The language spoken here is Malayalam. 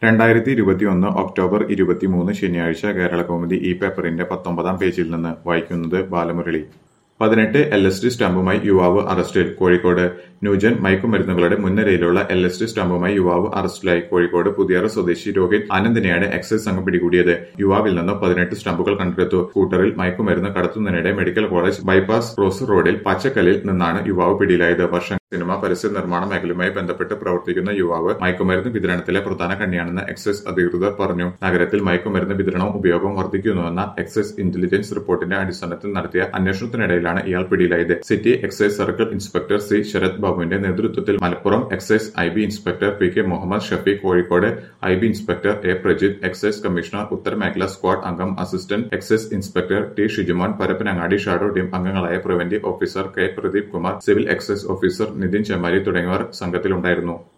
രണ്ടായിരത്തി ഇരുപത്തിയൊന്ന് ഒക്ടോബർ ഇരുപത്തിമൂന്ന് ശനിയാഴ്ച കേരളകൗമുദി ഈ പേപ്പറിന്റെ പത്തൊമ്പതാം പേജിൽ നിന്ന് വായിക്കുന്നത് ബാലമുരളി പതിനെട്ട് എൽ എസ് ടി സ്റ്റാമ്പുമായി യുവാവ് അറസ്റ്റിൽ കോഴിക്കോട് ന്യൂജൻ മയക്കുമരുന്നുകളുടെ മുൻനിരയിലുള്ള എൽ എസ് ടി സ്റ്റാമ്പുമായി യുവാവ് അറസ്റ്റിലായി കോഴിക്കോട് പുതിയറ സ്വദേശി രോഹിത് ആനന്ദിനെയാണ് എക്സൈസ് സംഘം പിടികൂടിയത് യുവാവിൽ നിന്ന് പതിനെട്ട് സ്റ്റാമ്പുകൾ കണ്ടെടുത്തു സ്കൂട്ടറിൽ മയക്കുമരുന്ന് കടത്തുന്നതിനിടെ മെഡിക്കൽ കോളേജ് ബൈപ്പാസ് ക്രോസ് റോഡിൽ പച്ചക്കല്ലിൽ നിന്നാണ് യുവാവ് പിടിയിലായത് വർഷം സിനിമ പരസ്യ നിർമ്മാണ മേഖലയുമായി ബന്ധപ്പെട്ട് പ്രവർത്തിക്കുന്ന യുവാവ് മയക്കുമരുന്ന് വിതരണത്തിലെ പ്രധാന കണ്ണിയാണെന്ന് എക്സൈസ് അധികൃതർ പറഞ്ഞു നഗരത്തിൽ മയക്കുമരുന്ന് വിതരണവും ഉപയോഗവും വർദ്ധിക്കുന്നുവെന്ന എക്സൈസ് ഇന്റലിജൻസ് റിപ്പോർട്ടിന്റെ അടിസ്ഥാനത്തിൽ നടത്തിയ അന്വേഷണത്തിനിടയിലാണ് ഇയാൾ പിടിയിലായത് city excise circle inspector C Sarath ബാബുവിന്റെ നേതൃത്വത്തിൽ Malappuram excise I B inspector P K Muhammad Shafeeq Kozhikode I B inspector A Prajith excise commissioner ഉത്തരമേഖല സ്ക്വാഡ് അംഗം assistant excise inspector T Shijumon Parappanangadi shadow team അംഗങ്ങളായ preventive officer K Pradeep Kumar civil excise officer Nithin Chemmari തുടങ്ങിയവർ സംഘത്തിലുണ്ടായിരുന്നു